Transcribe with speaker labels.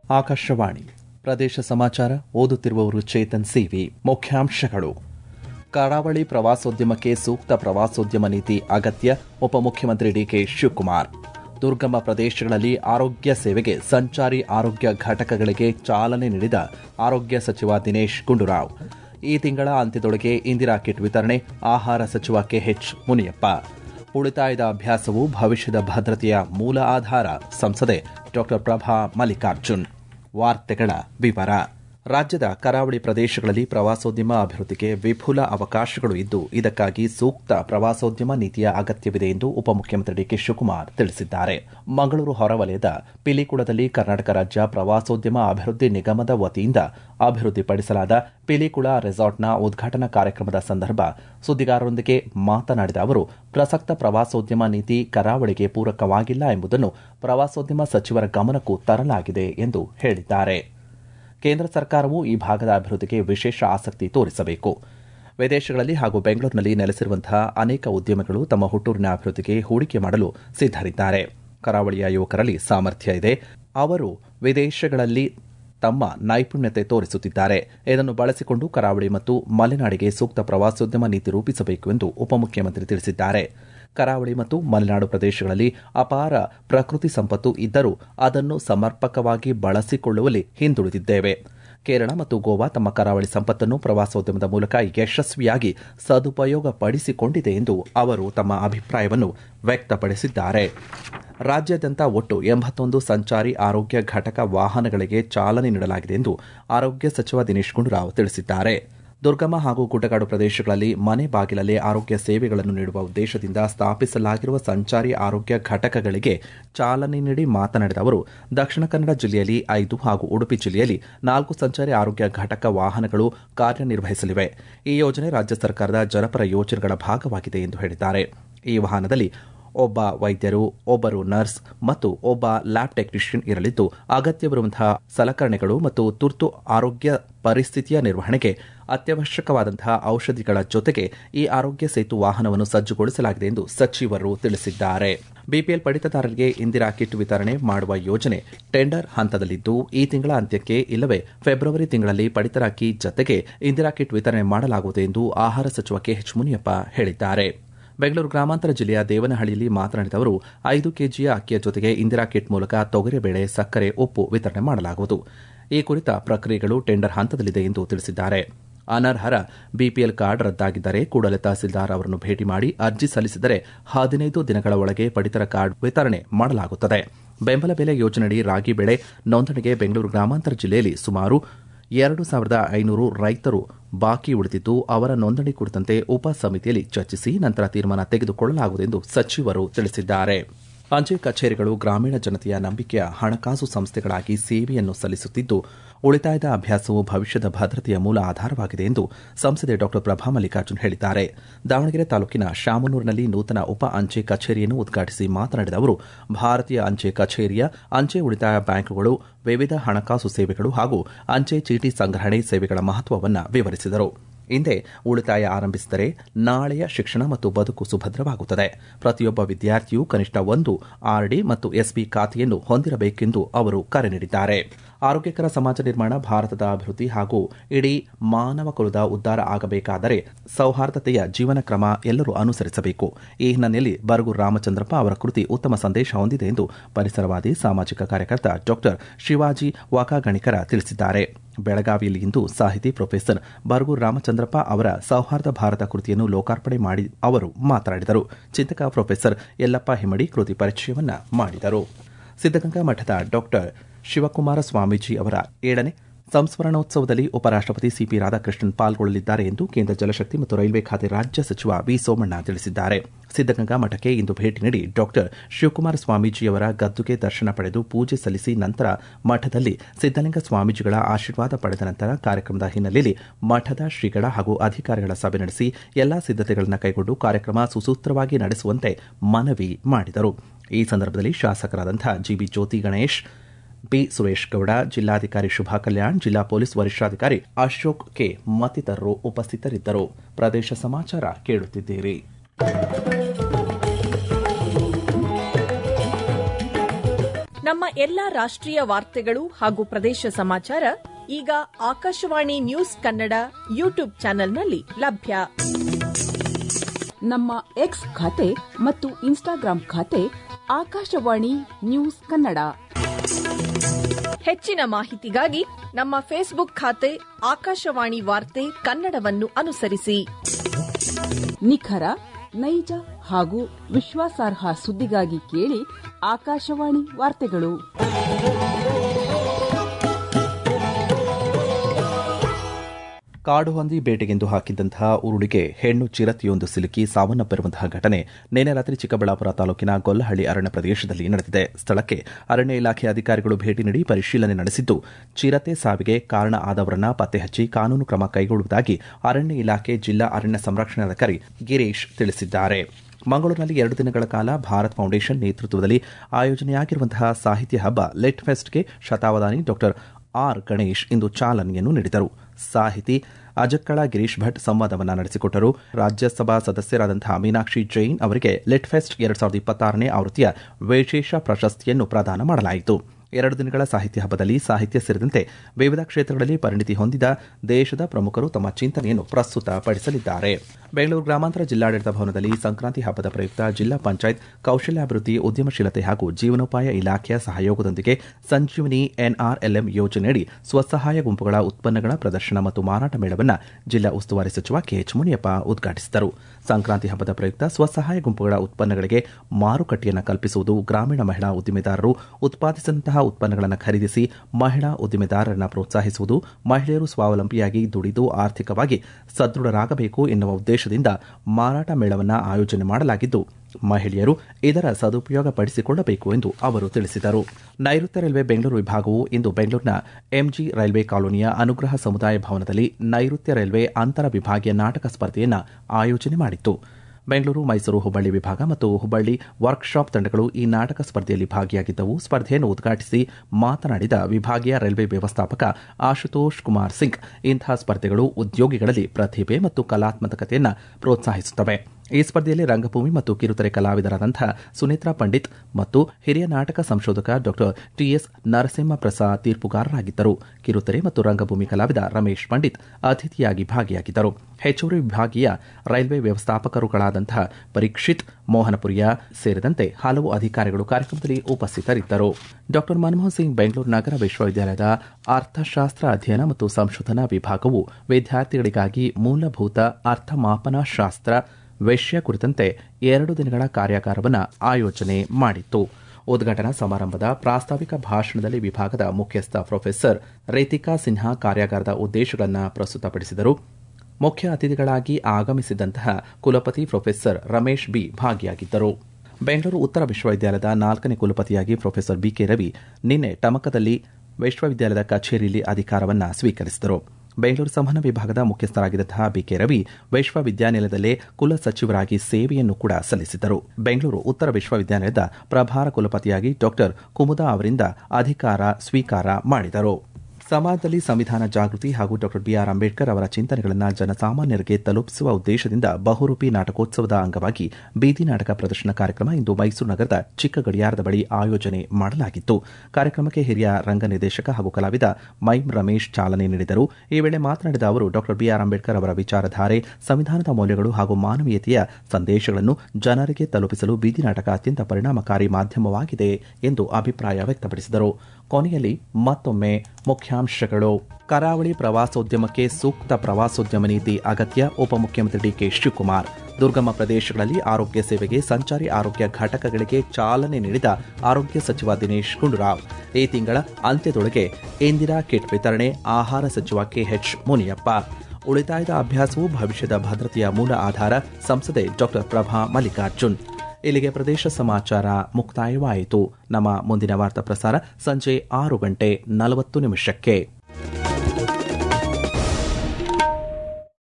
Speaker 1: ಆಕಾಶವಾಣಿ ಪ್ರದೇಶ ಸಮಾಚಾರ ಓದುತ್ತಿರುವವರು ಚೇತನ್ ಸಿವಿ ಮುಖ್ಯಾಂಶಗಳು ಕರಾವಳಿ ಪ್ರವಾಸೋದ್ಯಮಕ್ಕೆ ಸೂಕ್ತ ಪ್ರವಾಸೋದ್ಯಮ ನೀತಿ ಅಗತ್ಯ ಉಪಮುಖ್ಯಮಂತ್ರಿ ಡಿಕೆ ಶಿವಕುಮಾರ್ ದುರ್ಗಮ ಪ್ರದೇಶಗಳಲ್ಲಿ ಆರೋಗ್ಯ ಸೇವೆಗೆ ಸಂಚಾರಿ ಆರೋಗ್ಯ ಘಟಕಗಳಿಗೆ ಚಾಲನೆ ನೀಡಿದ ಆರೋಗ್ಯ ಸಚಿವ ದಿನೇಶ್ ಗುಂಡೂರಾವ್ ಈ ತಿಂಗಳ ಅಂತ್ಯದೊಳಗೆ ಇಂದಿರಾ ಕಿಟ್ ವಿತರಣೆ ಆಹಾರ ಸಚಿವ ಕೆಎಚ್ ಮುನಿಯಪ್ಪ ಉಳಿತಾಯದ ಅಭ್ಯಾಸವು ಭವಿಷ್ಯದ ಭದ್ರತೆಯ ಮೂಲ ಆಧಾರ ಸಂಸದೆ ಡಾ ಪ್ರಭಾ ಮಲ್ಲಿಕಾರ್ಜುನ್ ವಾರ್ತೆಗಳ ವಿವರ ರಾಜ್ಯದ ಕರಾವಳಿ ಪ್ರದೇಶಗಳಲ್ಲಿ ಪ್ರವಾಸೋದ್ಯಮ ಅಭಿವೃದ್ಧಿಗೆ ವಿಪುಲ ಅವಕಾಶಗಳು ಇದ್ದು ಇದಕ್ಕಾಗಿ ಸೂಕ್ತ ಪ್ರವಾಸೋದ್ಯಮ ನೀತಿಯ ಅಗತ್ಯವಿದೆ ಎಂದು ಉಪಮುಖ್ಯಮಂತ್ರಿ ಡಿಕೆ ಶಿವಕುಮಾರ್ ತಿಳಿಸಿದ್ದಾರೆ ಮಂಗಳೂರು ಹೊರವಲಯದ ಪಿಲಿಕುಳದಲ್ಲಿ ಕರ್ನಾಟಕ ರಾಜ್ಯ ಪ್ರವಾಸೋದ್ಯಮ ಅಭಿವೃದ್ಧಿ ನಿಗಮದ ವತಿಯಿಂದ ಅಭಿವೃದ್ಧಿಪಡಿಸಲಾದ ಪಿಲಿಕುಳ ರೆಸಾರ್ಟ್ನ ಉದ್ಘಾಟನಾ ಕಾರ್ಯಕ್ರಮದ ಸಂದರ್ಭ ಸುದ್ದಿಗಾರರೊಂದಿಗೆ ಮಾತನಾಡಿದ ಅವರು ಪ್ರಸಕ್ತ ಪ್ರವಾಸೋದ್ಯಮ ನೀತಿ ಕರಾವಳಿಗೆ ಪೂರಕವಾಗಿಲ್ಲ ಎಂಬುದನ್ನು ಪ್ರವಾಸೋದ್ಯಮ ಸಚಿವರ ಗಮನಕ್ಕೂ ತರಲಾಗಿದೆ ಎಂದು ಹೇಳಿದ್ದಾರೆ ಕೇಂದ್ರ ಸರ್ಕಾರವು ಈ ಭಾಗದ ಅಭಿವೃದ್ಧಿಗೆ ವಿಶೇಷ ಆಸಕ್ತಿ ತೋರಿಸಬೇಕು ವಿದೇಶಗಳಲ್ಲಿ ಹಾಗೂ ಬೆಂಗಳೂರಿನಲ್ಲಿ ನೆಲೆಸಿರುವಂತಹ ಅನೇಕ ಉದ್ಯಮಿಗಳು ತಮ್ಮ ಹುಟ್ಟೂರಿನ ಅಭಿವೃದ್ಧಿಗೆ ಹೂಡಿಕೆ ಮಾಡಲು ಸಿದ್ದರಿದ್ದಾರೆ ಕರಾವಳಿಯ ಯುವಕರಲ್ಲಿ ಸಾಮರ್ಥ್ಯ ಇದೆ ಅವರು ವಿದೇಶಗಳಲ್ಲಿ ತಮ್ಮ ನೈಪುಣ್ಯತೆ ತೋರಿಸುತ್ತಿದ್ದಾರೆ ಇದನ್ನು ಬಳಸಿಕೊಂಡು ಕರಾವಳಿ ಮತ್ತು ಮಲೆನಾಡಿಗೆ ಸೂಕ್ತ ಪ್ರವಾಸೋದ್ಯಮ ನೀತಿ ರೂಪಿಸಬೇಕು ಎಂದು ಉಪಮುಖ್ಯಮಂತ್ರಿ ತಿಳಿಸಿದ್ದಾರೆ ಕರಾವಳಿ ಮತ್ತು ಮಲೆನಾಡು ಪ್ರದೇಶಗಳಲ್ಲಿ ಅಪಾರ ಪ್ರಕೃತಿ ಸಂಪತ್ತು ಇದ್ದರೂ ಅದನ್ನು ಸಮರ್ಪಕವಾಗಿ ಬಳಸಿಕೊಳ್ಳುವಲ್ಲಿ ಹಿಂದುಳಿದಿದ್ದೇವೆ ಕೇರಳ ಮತ್ತು ಗೋವಾ ತಮ್ಮ ಕರಾವಳಿ ಸಂಪತ್ತನ್ನು ಪ್ರವಾಸೋದ್ಯಮದ ಮೂಲಕ ಯಶಸ್ವಿಯಾಗಿ ಸದುಪಯೋಗ ಪಡಿಸಿಕೊಂಡಿದೆ ಎಂದು ಅವರು ತಮ್ಮ ಅಭಿಪ್ರಾಯವನ್ನು ವ್ಯಕ್ತಪಡಿಸಿದ್ದಾರೆ ರಾಜ್ಯಾದ್ಯಂತ ಒಟ್ಟು ಎಂಬತ್ತೊಂದು ಸಂಚಾರಿ ಆರೋಗ್ಯ ಘಟಕ ವಾಹನಗಳಿಗೆ ಚಾಲನೆ ನೀಡಲಾಗಿದೆ ಎಂದು ಆರೋಗ್ಯ ಸಚಿವ ದಿನೇಶ್ ಗುಂಡೂರಾವ್ ತಿಳಿಸಿದ್ದಾರೆ ದುರ್ಗಮ ಹಾಗೂ ಗುಡ್ಡಗಾಡು ಪ್ರದೇಶಗಳಲ್ಲಿ ಮನೆ ಬಾಗಿಲಲ್ಲೇ ಆರೋಗ್ಯ ಸೇವೆಗಳನ್ನು ನೀಡುವ ಉದ್ದೇಶದಿಂದ ಸ್ಥಾಪಿಸಲಾಗಿರುವ ಸಂಚಾರಿ ಆರೋಗ್ಯ ಘಟಕಗಳಿಗೆ ಚಾಲನೆ ನೀಡಿ ಮಾತನಾಡಿದ ಅವರು ದಕ್ಷಿಣ ಕನ್ನಡ ಜಿಲ್ಲೆಯಲ್ಲಿ ಐದು ಹಾಗೂ ಉಡುಪಿ ಜಿಲ್ಲೆಯಲ್ಲಿ ನಾಲ್ಕು ಸಂಚಾರಿ ಆರೋಗ್ಯ ಘಟಕ ವಾಹನಗಳು ಕಾರ್ಯನಿರ್ವಹಿಸಲಿವೆ ಈ ಯೋಜನೆ ರಾಜ್ಯ ಸರ್ಕಾರದ ಜನಪರ ಯೋಜನೆಗಳ ಭಾಗವಾಗಿದೆ ಎಂದು ಹೇಳಿದ್ದಾರೆ ಈ ವಾಹನದಲ್ಲಿ ಒಬ್ಬ ವೈದ್ಯರು ಒಬ್ಬರು ನರ್ಸ್ ಮತ್ತು ಒಬ್ಬ ಲ್ಯಾಬ್ ಟೆಕ್ನಿಷಿಯನ್ ಇರಲಿದ್ದು ಅಗತ್ಯವಿರುವಂತಹ ಸಲಕರಣೆಗಳು ಮತ್ತು ತುರ್ತು ಆರೋಗ್ಯ ಪರಿಸ್ಥಿತಿಯ ನಿರ್ವಹಣೆಗೆ ಅತ್ಯವಶ್ಯಕವಾದಂತಹ ಔಷಧಿಗಳ ಜೊತೆಗೆ ಈ ಆರೋಗ್ಯ ಸೇತು ವಾಹನವನ್ನು ಸಜ್ಜುಗೊಳಿಸಲಾಗಿದೆ ಎಂದು ಸಚಿವರು ತಿಳಿಸಿದ್ದಾರೆ ಬಿಪಿಎಲ್ ಪಡಿತದಾರರಿಗೆ ಇಂದಿರಾ ಕಿಟ್ ವಿತರಣೆ ಮಾಡುವ ಯೋಜನೆ ಟೆಂಡರ್ ಹಂತದಲ್ಲಿದ್ದು ಈ ತಿಂಗಳ ಅಂತ್ಯಕ್ಕೆ ಇಲ್ಲವೇ ಫೆಬ್ರವರಿ ತಿಂಗಳಲ್ಲಿ ಪಡಿತರ ಅಕ್ಕಿ ಜತೆಗೆ ಇಂದಿರಾ ಕಿಟ್ ವಿತರಣೆ ಮಾಡಲಾಗುವುದು ಎಂದು ಆಹಾರ ಸಚಿವ ಕೆಎಚ್ ಮುನಿಯಪ್ಪ ಹೇಳಿದ್ದಾರೆ ಬೆಂಗಳೂರು ಗ್ರಾಮಾಂತರ ಜಿಲ್ಲೆಯ ದೇವನಹಳ್ಳಿಯಲ್ಲಿ ಮಾತನಾಡಿದ ಅವರು ಐದು ಕೆಜಿಯ ಅಕ್ಕಿಯ ಜೊತೆಗೆ ಇಂದಿರಾ ಕಿಟ್ ಮೂಲಕ ತೊಗರಿಬೇಳೆ ಸಕ್ಕರೆ ಉಪ್ಪು ವಿತರಣೆ ಮಾಡಲಾಗುವುದು ಈ ಕುರಿತ ಪ್ರಕ್ರಿಯೆಗಳು ಟೆಂಡರ್ ಹಂತದಲ್ಲಿದೆ ಎಂದು ತಿಳಿಸಿದ್ದಾರೆ ಅನರ್ಹರ ಬಿಪಿಎಲ್ ಕಾರ್ಡ್ ರದ್ದಾಗಿದ್ದರೆ ಕೂಡಲೇ ತಹಸೀಲ್ದಾರ್ ಅವರನ್ನು ಭೇಟಿ ಮಾಡಿ ಅರ್ಜಿ ಸಲ್ಲಿಸಿದರೆ ಹದಿನೈದು ದಿನಗಳ ಒಳಗೆ ಪಡಿತರ ಕಾರ್ಡ್ ವಿತರಣೆ ಮಾಡಲಾಗುತ್ತದೆ ಬೆಂಬಲ ಬೆಲೆ ಯೋಜನೆಯಡಿ ರಾಗಿ ಬೆಳೆ ನೋಂದಣಿಗೆ ಬೆಂಗಳೂರು ಗ್ರಾಮಾಂತರ ಜಿಲ್ಲೆಯಲ್ಲಿ ಸುಮಾರು ಎರಡು ಸಾವಿರದ ಐನೂರು ರೈತರು ಬಾಕಿ ಉಳಿದಿದ್ದು ಅವರ ನೋಂದಣಿ ಕುರಿತಂತೆ ಉಪ ಸಮಿತಿಯಲ್ಲಿ ಚರ್ಚಿಸಿ ನಂತರ ತೀರ್ಮಾನ ತೆಗೆದುಕೊಳ್ಳಲಾಗುವುದು ಎಂದು ಸಚಿವರು ತಿಳಿಸಿದ್ದಾರೆ ಅಂಚೆ ಕಚೇರಿಗಳು ಗ್ರಾಮೀಣ ಜನತೆಯ ನಂಬಿಕೆಯ ಹಣಕಾಸು ಸಂಸ್ಥೆಗಳಾಗಿ ಸೇವೆಯನ್ನು ಸಲ್ಲಿಸುತ್ತಿದ್ದು ಉಳಿತಾಯದ ಅಭ್ಯಾಸವು ಭವಿಷ್ಯದ ಭದ್ರತೆಯ ಮೂಲ ಆಧಾರವಾಗಿದೆ ಎಂದು ಸಂಸದೆ ಡಾ ಪ್ರಭಾ ಮಲ್ಲಿಕಾರ್ಜುನ್ ಹೇಳಿದ್ದಾರೆ ದಾವಣಗೆರೆ ತಾಲೂಕಿನ ಶಾಮನೂರಿನಲ್ಲಿ ನೂತನ ಉಪ ಅಂಚೆ ಕಚೇರಿಯನ್ನು ಉದ್ಘಾಟಿಸಿ ಮಾತನಾಡಿದ ಅವರು ಭಾರತೀಯ ಅಂಚೆ ಕಚೇರಿಯ ಅಂಚೆ ಉಳಿತಾಯ ಬ್ಯಾಂಕುಗಳು ವಿವಿಧ ಹಣಕಾಸು ಸೇವೆಗಳು ಹಾಗೂ ಅಂಚೆ ಚೀಟಿ ಸಂಗ್ರಹಣೆ ಸೇವೆಗಳ ಮಹತ್ವವನ್ನು ವಿವರಿಸಿದರು ಹಿಂದೆ ಉಳಿತಾಯ ಆರಂಭಿಸಿದರೆ ನಾಳೆಯ ಶಿಕ್ಷಣ ಮತ್ತು ಬದುಕು ಸುಭದ್ರವಾಗುತ್ತದೆ ಪ್ರತಿಯೊಬ್ಬ ವಿದ್ಯಾರ್ಥಿಯೂ ಕನಿಷ್ಠ ಒಂದು ಆರ್ಡಿ ಮತ್ತು ಎಸ್ಬಿ ಖಾತೆಯನ್ನು ಹೊಂದಿರಬೇಕೆಂದು ಅವರು ಕರೆ ನೀಡಿದ್ದಾರೆ ಆರೋಗ್ಯಕರ ಸಮಾಜ ನಿರ್ಮಾಣ ಭಾರತದ ಅಭಿವೃದ್ಧಿ ಹಾಗೂ ಇಡೀ ಮಾನವ ಕುಲದ ಉದ್ಧಾರ ಆಗಬೇಕಾದರೆ ಸೌಹಾರ್ದತೆಯ ಜೀವನ ಕ್ರಮ ಎಲ್ಲರೂ ಅನುಸರಿಸಬೇಕು ಈ ಹಿನ್ನೆಲೆಯಲ್ಲಿ ಬರಗೂರು ರಾಮಚಂದ್ರಪ್ಪ ಅವರ ಕೃತಿ ಉತ್ತಮ ಸಂದೇಶ ಹೊಂದಿದೆ ಎಂದು ಪರಿಸರವಾದಿ ಸಾಮಾಜಿಕ ಕಾರ್ಯಕರ್ತ ಡಾಕ್ಟರ್ ಶಿವಾಜಿ ವಾಕಾಗಣಿಕರ ತಿಳಿಸಿದ್ದಾರೆ ಬೆಳಗಾವಿಯಲ್ಲಿ ಇಂದು ಸಾಹಿತಿ ಪ್ರೊಫೆಸರ್ ಬರಗೂರು ರಾಮಚಂದ್ರಪ್ಪ ಅವರ ಸೌಹಾರ್ದ ಭಾರತ ಕೃತಿಯನ್ನು ಲೋಕಾರ್ಪಣೆ ಮಾಡಿ ಅವರು ಮಾತನಾಡಿದರು ಚಿಂತಕ ಪ್ರೊಫೆಸರ್ ಯಲ್ಲಪ್ಪ ಹಿಮಡಿ ಕೃತಿ ಪರಿಚಯವನ್ನ ಮಾಡಿದರು ಸಿದ್ದಗಂಗಾ ಮಠದ ಡಾಕ್ಟರ್ ಶಿವಕುಮಾರ ಸ್ವಾಮೀಜಿ ಅವರ ಏಳನೇ ಸಂಸ್ಮರಣೋತ್ಸವದಲ್ಲಿ ಉಪರಾಷ್ಟಪತಿ ಸಿಪಿ ರಾಧಾಕೃಷ್ಣನ್ ಪಾಲ್ಗೊಳ್ಳಲಿದ್ದಾರೆ ಎಂದು ಕೇಂದ್ರ ಜಲಶಕ್ತಿ ಮತ್ತು ರೈಲ್ವೆ ಖಾತೆ ರಾಜ್ಯ ಸಚಿವ ವಿ ಸೋಮಣ್ಣ ತಿಳಿಸಿದ್ದಾರೆ ಸಿದ್ದಗಂಗಾ ಮಠಕ್ಕೆ ಇಂದು ಭೇಟಿ ನೀಡಿ ಡಾಕ್ಟರ್ ಶಿವಕುಮಾರ ಸ್ವಾಮೀಜಿಯವರ ಗದ್ದುಗೆ ದರ್ಶನ ಪಡೆದು ಪೂಜೆ ಸಲ್ಲಿಸಿ ನಂತರ ಮಠದಲ್ಲಿ ಸಿದ್ದಲಿಂಗ ಸ್ವಾಮೀಜಿಗಳ ಆಶೀರ್ವಾದ ಪಡೆದ ನಂತರ ಕಾರ್ಯಕ್ರಮದ ಹಿನ್ನೆಲೆಯಲ್ಲಿ ಮಠದ ಶ್ರೀಗಳ ಹಾಗೂ ಅಧಿಕಾರಿಗಳ ಸಭೆ ನಡೆಸಿ ಎಲ್ಲಾ ಸಿದ್ದತೆಗಳನ್ನು ಕೈಗೊಂಡು ಕಾರ್ಯಕ್ರಮ ಸುಸೂತ್ರವಾಗಿ ನಡೆಸುವಂತೆ ಮನವಿ ಮಾಡಿದರು ಈ ಸಂದರ್ಭದಲ್ಲಿ ಶಾಸಕರಾದಂತಹ ಜಿಬಿ ಜ್ಯೋತಿ ಗಣೇಶ್ ಬಿ ಸುರೇಶ್ ಗೌಡ ಜಿಲ್ಲಾಧಿಕಾರಿ ಶುಭಾ ಕಲ್ಯಾಣ್ ಜಿಲ್ಲಾ ಪೊಲೀಸ್ ವರಿಷ್ಠಾಧಿಕಾರಿ ಅಶೋಕ್ ಕೆ ಮತ್ತಿತರರು ಉಪಸ್ಥಿತರಿದ್ದರು ಪ್ರದೇಶ ಸಮಾಚಾರ ಕೇಳುತ್ತಿದ್ದೀರಿ
Speaker 2: ನಮ್ಮ ಎಲ್ಲಾ ರಾಷ್ಟ್ರೀಯ ವಾರ್ತೆಗಳು ಹಾಗೂ ಪ್ರದೇಶ ಸಮಾಚಾರ ಈಗ ಆಕಾಶವಾಣಿ ನ್ಯೂಸ್ ಕನ್ನಡ ಯೂಟ್ಯೂಬ್ ಚಾನೆಲ್ನಲ್ಲಿ ಲಭ್ಯ
Speaker 3: ನಮ್ಮ ಎಕ್ಸ್ ಖಾತೆ ಮತ್ತು ಇನ್ಸ್ಟಾಗ್ರಾಂ ಖಾತೆ ಆಕಾಶವಾಣಿ ನ್ಯೂಸ್ ಕನ್ನಡ
Speaker 2: ಹೆಚ್ಚಿನ ಮಾಹಿತಿಗಾಗಿ ನಮ್ಮ ಫೇಸ್ಬುಕ್ ಖಾತೆ ಆಕಾಶವಾಣಿ ವಾರ್ತೆ ಕನ್ನಡವನ್ನು ಅನುಸರಿಸಿ
Speaker 3: ನಿಖರ ನೈಜ ಹಾಗೂ ವಿಶ್ವಾಸಾರ್ಹ ಸುದ್ದಿಗಾಗಿ ಕೇಳಿ ಆಕಾಶವಾಣಿ ವಾರ್ತೆಗಳು
Speaker 1: ಕಾಡು ಹಂದಿ ಬೇಟೆಗೆಂದು ಹಾಕಿದ್ದಂತಹ ಉರುಳಿಗೆ ಹೆಣ್ಣು ಚಿರತೆಯೊಂದು ಸಿಲುಕಿ ಸಾವನ್ನಪ್ಪಿರುವಂತಹ ಘಟನೆ ನಿನ್ನೆ ರಾತ್ರಿ ಚಿಕ್ಕಬಳ್ಳಾಪುರ ತಾಲೂಕಿನ ಗೊಲ್ಲಹಳ್ಳಿ ಅರಣ್ಯ ಪ್ರದೇಶದಲ್ಲಿ ನಡೆದಿದೆ ಸ್ಥಳಕ್ಕೆ ಅರಣ್ಯ ಇಲಾಖೆ ಅಧಿಕಾರಿಗಳು ಭೇಟಿ ನೀಡಿ ಪರಿಶೀಲನೆ ನಡೆಸಿದ್ದು ಚಿರತೆ ಸಾವಿಗೆ ಕಾರಣ ಆದವರನ್ನ ಪತ್ತೆ ಹಚ್ಚಿ ಕಾನೂನು ಕ್ರಮ ಕೈಗೊಳ್ಳುವುದಾಗಿ ಅರಣ್ಯ ಇಲಾಖೆ ಜಿಲ್ಲಾ ಅರಣ್ಯ ಸಂರಕ್ಷಣಾಧಿಕಾರಿ ಗಿರೀಶ್ ತಿಳಿಸಿದ್ದಾರೆ ಮಂಗಳೂರಿನಲ್ಲಿ ಎರಡು ದಿನಗಳ ಕಾಲ ಭಾರತ್ ಫೌಂಡೇಶನ್ ನೇತೃತ್ವದಲ್ಲಿ ಆಯೋಜನೆಯಾಗಿರುವಂತಹ ಸಾಹಿತ್ಯ ಹಬ್ಬ ಲೆಟ್ ಫೆಸ್ಟ್ಗೆ ಶತಾವಧಾನಿ ಡಾಕ್ಟರ್ ಆರ್ ಗಣೇಶ್ ಇಂದು ಚಾಲನೆಯನ್ನು ನೀಡಿದರು ಸಾಹಿತಿ ಅಜಕ್ಕಳ ಗಿರೀಶ್ ಭಟ್ ಸಂವಾದವನ್ನು ನಡೆಸಿಕೊಟ್ಟರು ರಾಜ್ಯಸಭಾ ಸದಸ್ಯರಾದಂತಹ ಮೀನಾಕ್ಷಿ ಜೈನ್ ಅವರಿಗೆ ಲೆಟ್ ಫೆಸ್ಟ್ ಎರಡ್ ಸಾವಿರದ ಇಪ್ಪತ್ತಾರನೇ ಆವೃತ್ತಿಯ ವಿಶೇಷ ಪ್ರಶಸ್ತಿಯನ್ನು ಪ್ರದಾನ ಮಾಡಲಾಯಿತು ಎರಡು ದಿನಗಳ ಸಾಹಿತ್ಯ ಹಬ್ಬದಲ್ಲಿ ಸಾಹಿತ್ಯ ಸೇರಿದಂತೆ ವಿವಿಧ ಕ್ಷೇತ್ರಗಳಲ್ಲಿ ಪರಿಣಿತಿ ಹೊಂದಿದ ದೇಶದ ಪ್ರಮುಖರು ತಮ್ಮ ಚಿಂತನೆಯನ್ನು ಪ್ರಸ್ತುತಪಡಿಸಲಿದ್ದಾರೆ ಬೆಂಗಳೂರು ಗ್ರಾಮಾಂತರ ಜಿಲ್ಲಾಡಳಿತ ಭವನದಲ್ಲಿ ಸಂಕ್ರಾಂತಿ ಹಬ್ಬದ ಪ್ರಯುಕ್ತ ಜಿಲ್ಲಾ ಪಂಚಾಯತ್ ಕೌಶಲ್ಯಾಭಿವೃದ್ಧಿ ಉದ್ಯಮಶೀಲತೆ ಹಾಗೂ ಜೀವನೋಪಾಯ ಇಲಾಖೆಯ ಸಹಯೋಗದೊಂದಿಗೆ ಸಂಜೀವನಿ ಎನ್ಆರ್ಎಲ್ಎಂ ಯೋಜನೆಯಡಿ ಸ್ವಸಹಾಯ ಗುಂಪುಗಳ ಉತ್ಪನ್ನಗಳ ಪ್ರದರ್ಶನ ಮತ್ತು ಮಾರಾಟ ಮೇಳವನ್ನು ಜಿಲ್ಲಾ ಉಸ್ತುವಾರಿ ಸಚಿವ ಕೆಎಚ್ ಮುನಿಯಪ್ಪ ಉದ್ಘಾಟಿಸಿದರು ಸಂಕ್ರಾಂತಿ ಹಬ್ಬದ ಪ್ರಯುಕ್ತ ಸ್ವಸಹಾಯ ಗುಂಪುಗಳ ಉತ್ಪನ್ನಗಳಿಗೆ ಮಾರುಕಟ್ಟೆಯನ್ನು ಕಲ್ಪಿಸುವುದು ಗ್ರಾಮೀಣ ಮಹಿಳಾ ಉದ್ದಿಮೆದಾರರು ಉತ್ಪಾದಿಸಿದಂತಹ ಉತ್ಪನ್ನಗಳನ್ನು ಖರೀದಿಸಿ ಮಹಿಳಾ ಉದ್ದಿಮೆದಾರರನ್ನು ಪ್ರೋತ್ಸಾಹಿಸುವುದು ಮಹಿಳೆಯರು ಸ್ವಾವಲಂಬಿಯಾಗಿ ದುಡಿದು ಆರ್ಥಿಕವಾಗಿ ಸದೃಢರಾಗಬೇಕು ಎನ್ನುವ ಉದ್ದೇಶದಿಂದ ಮಾರಾಟ ಮೇಳವನ್ನು ಆಯೋಜನೆ ಮಾಡಲಾಗಿದ್ದು ಮಹಿಳೆಯರು ಇದರ ಸದುಪಯೋಗ ಪಡಿಸಿಕೊಳ್ಳಬೇಕು ಎಂದು ಅವರು ತಿಳಿಸಿದರು ನೈಋತ್ಯ ರೈಲ್ವೆ ಬೆಂಗಳೂರು ವಿಭಾಗವು ಇಂದು ಬೆಂಗಳೂರಿನ ಎಂಜಿ ರೈಲ್ವೆ ಕಾಲೋನಿಯ ಅನುಗ್ರಹ ಸಮುದಾಯ ಭವನದಲ್ಲಿ ನೈಋತ್ಯ ರೈಲ್ವೆ ಅಂತರ ವಿಭಾಗೀಯ ನಾಟಕ ಸ್ಪರ್ಧೆಯನ್ನು ಆಯೋಜನೆ ಮಾಡಿತ್ತು ಬೆಂಗಳೂರು ಮೈಸೂರು ಹುಬ್ಬಳ್ಳಿ ವಿಭಾಗ ಮತ್ತು ಹುಬ್ಬಳ್ಳಿ ವರ್ಕ್ಶಾಪ್ ತಂಡಗಳು ಈ ನಾಟಕ ಸ್ಪರ್ಧೆಯಲ್ಲಿ ಭಾಗಿಯಾಗಿದ್ದವು ಸ್ಪರ್ಧೆಯನ್ನು ಉದ್ಘಾಟಿಸಿ ಮಾತನಾಡಿದ ವಿಭಾಗೀಯ ರೈಲ್ವೆ ವ್ಯವಸ್ಥಾಪಕ ಆಶುತೋಷ್ ಕುಮಾರ್ ಸಿಂಗ್ ಇಂತಹ ಸ್ಪರ್ಧೆಗಳು ಉದ್ಯೋಗಿಗಳಲ್ಲಿ ಪ್ರತಿಭೆ ಮತ್ತು ಕಲಾತ್ಮಕತೆಯನ್ನು ಪ್ರೋತ್ಸಾಹಿಸುತ್ತವೆ ಈ ಸ್ಪರ್ಧೆಯಲ್ಲಿ ರಂಗಭೂಮಿ ಮತ್ತು ಕಿರುತೆರೆ ಕಲಾವಿದರಾದಂತಹ ಸುನೇತ್ರಾ ಪಂಡಿತ್ ಮತ್ತು ಹಿರಿಯ ನಾಟಕ ಸಂಶೋಧಕ ಡಾ ಟಿಎಸ್ ನರಸಿಂಹ ಪ್ರಸಾದ್ ತೀರ್ಪುಗಾರರಾಗಿದ್ದರು ಕಿರುತೆರೆ ಮತ್ತು ರಂಗಭೂಮಿ ಕಲಾವಿದ ರಮೇಶ್ ಪಂಡಿತ್ ಅತಿಥಿಯಾಗಿ ಭಾಗಿಯಾಗಿದ್ದರು ಹೆಚ್ಚುವರಿ ವಿಭಾಗೀಯ ರೈಲ್ವೆ ವ್ಯವಸ್ಥಾಪಕರುಗಳಾದಂತಹ ಪರೀಕ್ಷಿತ್ ಮೋಹನಪುರಿಯ ಸೇರಿದಂತೆ ಹಲವು ಅಧಿಕಾರಿಗಳು ಕಾರ್ಯಕ್ರಮದಲ್ಲಿ ಉಪಸ್ಥಿತರಿದ್ದರು ಡಾ ಮನಮೋಹನ್ ಸಿಂಗ್ ಬೆಂಗಳೂರು ನಗರ ವಿಶ್ವವಿದ್ಯಾಲಯದ ಅರ್ಥಶಾಸ್ತ್ರ ಅಧ್ಯಯನ ಮತ್ತು ಸಂಶೋಧನಾ ವಿಭಾಗವು ವಿದ್ಯಾರ್ಥಿಗಳಿಗಾಗಿ ಮೂಲಭೂತ ಅರ್ಥಮಾಪನ ಶಾಸ್ತ್ರ ವಿಷಯ ಕುರಿತಂತೆ ಎರಡು ದಿನಗಳ ಕಾರ್ಯಾಗಾರವನ್ನು ಆಯೋಜನೆ ಮಾಡಿತ್ತು ಉದ್ಘಾಟನಾ ಸಮಾರಂಭದ ಪ್ರಾಸ್ತಾವಿಕ ಭಾಷಣದಲ್ಲಿ ವಿಭಾಗದ ಮುಖ್ಯಸ್ಥ ಪ್ರೊಫೆಸರ್ ರೇತಿಕಾ ಸಿನ್ಹಾ ಕಾರ್ಯಾಗಾರದ ಉದ್ದೇಶಗಳನ್ನು ಪ್ರಸ್ತುತಪಡಿಸಿದರು ಮುಖ್ಯ ಅತಿಥಿಗಳಾಗಿ ಆಗಮಿಸಿದಂತಹ ಕುಲಪತಿ ಪ್ರೊಫೆಸರ್ ರಮೇಶ್ ಬಿ ಭಾಗಿಯಾಗಿದ್ದರು ಬೆಂಗಳೂರು ಉತ್ತರ ವಿಶ್ವವಿದ್ಯಾಲಯದ ನಾಲ್ಕನೇ ಕುಲಪತಿಯಾಗಿ ಪ್ರೊಫೆಸರ್ ಬಿಕೆ ರವಿ ನಿನ್ನೆ ಟಮಕದಲ್ಲಿ ವಿಶ್ವವಿದ್ಯಾಲಯದ ಕಚೇರಿಯಲ್ಲಿ ಅಧಿಕಾರವನ್ನು ಸ್ವೀಕರಿಸಿದರು ಬೆಂಗಳೂರು ಸಂವಹನ ವಿಭಾಗದ ಮುಖ್ಯಸ್ಥರಾಗಿದ್ದಂತಹ ಬಿಕೆ ರವಿ ವಿಶ್ವವಿದ್ಯಾನಿಲಯದಲ್ಲೇ ಕುಲ ಸಚಿವರಾಗಿ ಸೇವೆಯನ್ನು ಕೂಡ ಸಲ್ಲಿಸಿದ್ದರು ಬೆಂಗಳೂರು ಉತ್ತರ ವಿಶ್ವವಿದ್ಯಾನಿಲಯದ ಪ್ರಭಾರ ಕುಲಪತಿಯಾಗಿ ಡಾಕ್ಟರ್ ಕುಮುದಾ ಅವರಿಂದ ಅಧಿಕಾರ ಸ್ವೀಕಾರ ಮಾಡಿದರು ಸಮಾಜದಲ್ಲಿ ಸಂವಿಧಾನ ಜಾಗೃತಿ ಹಾಗೂ ಡಾಕ್ಟರ್ ಬಿಆರ್ ಅಂಬೇಡ್ಕರ್ ಅವರ ಚಿಂತನೆಗಳನ್ನು ಜನಸಾಮಾನ್ಯರಿಗೆ ತಲುಪಿಸುವ ಉದ್ದೇಶದಿಂದ ಬಹುರೂಪಿ ನಾಟಕೋತ್ಸವದ ಅಂಗವಾಗಿ ಬೀದಿ ನಾಟಕ ಪ್ರದರ್ಶನ ಕಾರ್ಯಕ್ರಮ ಇಂದು ಮೈಸೂರು ನಗರದ ಚಿಕ್ಕ ಗಡಿಯಾರದ ಬಳಿ ಆಯೋಜನೆ ಮಾಡಲಾಗಿತ್ತು ಕಾರ್ಯಕ್ರಮಕ್ಕೆ ಹಿರಿಯ ರಂಗ ನಿರ್ದೇಶಕ ಹಾಗೂ ಕಲಾವಿದ ಮೈಮ್ ರಮೇಶ್ ಚಾಲನೆ ನೀಡಿದರು ಈ ವೇಳೆ ಮಾತನಾಡಿದ ಅವರು ಡಾಕ್ಟರ್ ಬಿಆರ್ ಅಂಬೇಡ್ಕರ್ ಅವರ ವಿಚಾರಧಾರೆ ಸಂವಿಧಾನದ ಮೌಲ್ಯಗಳು ಹಾಗೂ ಮಾನವೀಯತೆಯ ಸಂದೇಶಗಳನ್ನು ಜನರಿಗೆ ತಲುಪಿಸಲು ಬೀದಿ ನಾಟಕ ಅತ್ಯಂತ ಪರಿಣಾಮಕಾರಿ ಮಾಧ್ಯಮವಾಗಿದೆ ಎಂದು ಅಭಿಪ್ರಾಯ ವ್ಯಕ್ತಪಡಿಸಿದರು ಕೊನೆಯಲ್ಲಿ ಮತ್ತೊಮ್ಮೆ ಮುಖ್ಯಾಂಶಗಳು ಕರಾವಳಿ ಪ್ರವಾಸೋದ್ಯಮಕ್ಕೆ ಸೂಕ್ತ ಪ್ರವಾಸೋದ್ಯಮ ನೀತಿ ಅಗತ್ಯ ಉಪಮುಖ್ಯಮಂತ್ರಿ ಡಿಕೆ ಶಿವಕುಮಾರ್ ದುರ್ಗಮ ಪ್ರದೇಶಗಳಲ್ಲಿ ಆರೋಗ್ಯ ಸೇವೆಗೆ ಸಂಚಾರಿ ಆರೋಗ್ಯ ಘಟಕಗಳಿಗೆ ಚಾಲನೆ ನೀಡಿದ ಆರೋಗ್ಯ ಸಚಿವ ದಿನೇಶ್ ಗುಂಡೂರಾವ್ ಈ ತಿಂಗಳ ಅಂತ್ಯದೊಳಗೆ ಇಂದಿರಾ ಕಿಟ್ ವಿತರಣೆ ಆಹಾರ ಸಚಿವ ಕೆಎಚ್ ಮುನಿಯಪ್ಪ ಉಳಿತಾಯದ ಅಭ್ಯಾಸವು ಭವಿಷ್ಯದ ಭದ್ರತೆಯ ಮೂಲ ಆಧಾರ ಸಂಸದೆ ಡಾಕ್ಟರ್ ಪ್ರಭಾ ಮಲ್ಲಿಕಾರ್ಜುನ್ ಇಲ್ಲಿಗೆ ಪ್ರದೇಶ ಸಮಾಚಾರ ಮುಕ್ತಾಯವಾಯಿತು ನಮ್ಮ ಮುಂದಿನ ವಾರ್ತಾ ಪ್ರಸಾರ ಸಂಜೆ ಆರು ಗಂಟೆ ನಲವತ್ತು ನಿಮಿಷಕ್ಕೆ